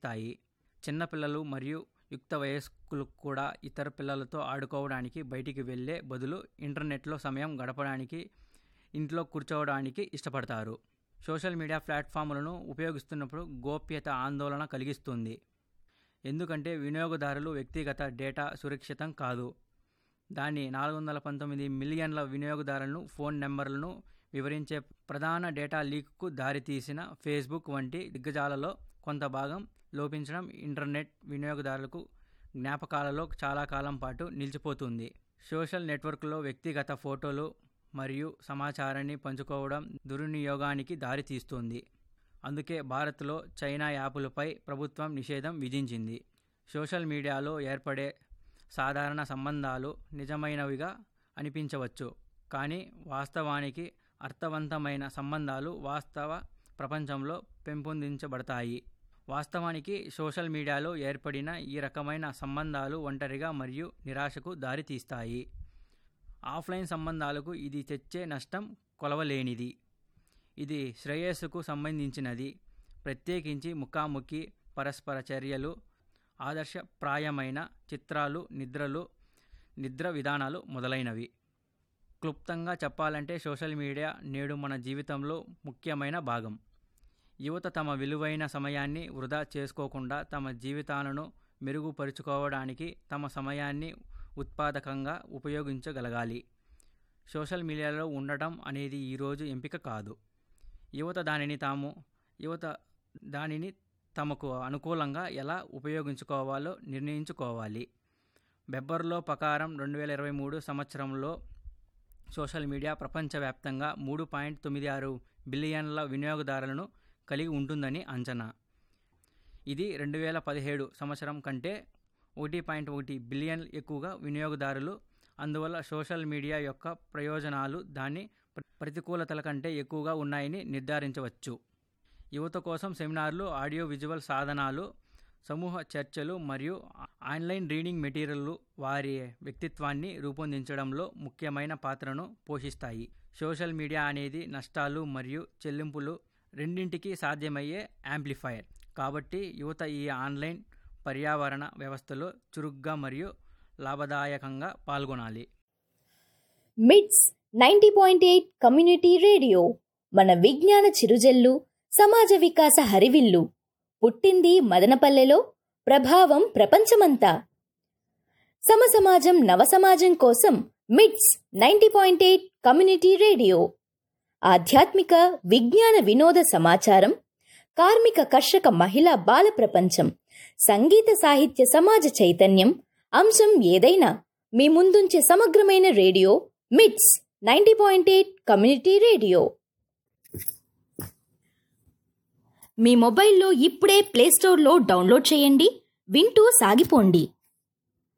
అందిస్తాయి చిన్నపిల్లలు మరియు యుక్త వయస్కులు కూడా ఇతర పిల్లలతో ఆడుకోవడానికి బయటికి వెళ్ళే బదులు ఇంటర్నెట్లో సమయం గడపడానికి ఇంట్లో కూర్చోవడానికి ఇష్టపడతారు సోషల్ మీడియా ప్లాట్ఫామ్లను ఉపయోగిస్తున్నప్పుడు గోప్యత ఆందోళన కలిగిస్తుంది ఎందుకంటే వినియోగదారులు వ్యక్తిగత డేటా సురక్షితం కాదు దాని నాలుగు వందల పంతొమ్మిది మిలియన్ల వినియోగదారులను ఫోన్ నెంబర్లను వివరించే ప్రధాన డేటా లీక్కు దారితీసిన ఫేస్బుక్ వంటి దిగ్గజాలలో కొంత భాగం లోపించడం ఇంటర్నెట్ వినియోగదారులకు జ్ఞాపకాలలో చాలా కాలం పాటు నిలిచిపోతుంది సోషల్ నెట్వర్క్లో వ్యక్తిగత ఫోటోలు మరియు సమాచారాన్ని పంచుకోవడం దుర్వినియోగానికి దారితీస్తుంది అందుకే భారత్లో చైనా యాపులపై ప్రభుత్వం నిషేధం విధించింది సోషల్ మీడియాలో ఏర్పడే సాధారణ సంబంధాలు నిజమైనవిగా అనిపించవచ్చు కానీ వాస్తవానికి అర్థవంతమైన సంబంధాలు వాస్తవ ప్రపంచంలో పెంపొందించబడతాయి వాస్తవానికి సోషల్ మీడియాలో ఏర్పడిన ఈ రకమైన సంబంధాలు ఒంటరిగా మరియు నిరాశకు దారితీస్తాయి ఆఫ్లైన్ సంబంధాలకు ఇది తెచ్చే నష్టం కొలవలేనిది ఇది శ్రేయస్సుకు సంబంధించినది ప్రత్యేకించి ముఖాముఖి పరస్పర చర్యలు ఆదర్శప్రాయమైన చిత్రాలు నిద్రలు నిద్ర విధానాలు మొదలైనవి క్లుప్తంగా చెప్పాలంటే సోషల్ మీడియా నేడు మన జీవితంలో ముఖ్యమైన భాగం యువత తమ విలువైన సమయాన్ని వృధా చేసుకోకుండా తమ జీవితాలను మెరుగుపరుచుకోవడానికి తమ సమయాన్ని ఉత్పాదకంగా ఉపయోగించగలగాలి సోషల్ మీడియాలో ఉండటం అనేది ఈరోజు ఎంపిక కాదు యువత దానిని తాము యువత దానిని తమకు అనుకూలంగా ఎలా ఉపయోగించుకోవాలో నిర్ణయించుకోవాలి బెబ్బర్లో ప్రకారం రెండు వేల ఇరవై మూడు సంవత్సరంలో సోషల్ మీడియా ప్రపంచవ్యాప్తంగా మూడు పాయింట్ తొమ్మిది ఆరు బిలియన్ల వినియోగదారులను కలిగి ఉంటుందని అంచనా ఇది రెండు వేల పదిహేడు సంవత్సరం కంటే ఒకటి పాయింట్ ఒకటి బిలియన్ ఎక్కువగా వినియోగదారులు అందువల్ల సోషల్ మీడియా యొక్క ప్రయోజనాలు దాని ప్రతికూలతల కంటే ఎక్కువగా ఉన్నాయని నిర్ధారించవచ్చు యువత కోసం సెమినార్లు ఆడియో విజువల్ సాధనాలు సమూహ చర్చలు మరియు ఆన్లైన్ రీడింగ్ మెటీరియల్లు వారి వ్యక్తిత్వాన్ని రూపొందించడంలో ముఖ్యమైన పాత్రను పోషిస్తాయి సోషల్ మీడియా అనేది నష్టాలు మరియు చెల్లింపులు రెండింటికి సాధ్యమయ్యే యాంప్లిఫైయర్ కాబట్టి యువత ఈ ఆన్లైన్ పర్యావరణ వ్యవస్థలో చురుగ్గా మరియు లాభదాయకంగా పాల్గొనాలి MIDS ninety point eight community radio మన విజ్ఞాన చిరుజల్లు సమాజ వికాస హరివిల్లు పుట్టింది మదనపల్లెలో ప్రభావం ప్రపంచమంతా సమసమాజం నవసమాజం కోసం MIDS ninety point eight community radio ఆధ్యాత్మిక విజ్ఞాన వినోద సమాచారం కార్మిక కర్షక మహిళా బాల ప్రపంచం సంగీత సాహిత్య సమాజ చైతన్యం అంశం ఏదైనా మీ ముందుంచే సమగ్రమైన radio MIDS ninety point eight community radio మీ మొబైల్లో ఇప్పుడే ప్లేస్టోర్లో డౌన్లోడ్ చేయండి వింటూ సాగిపోండి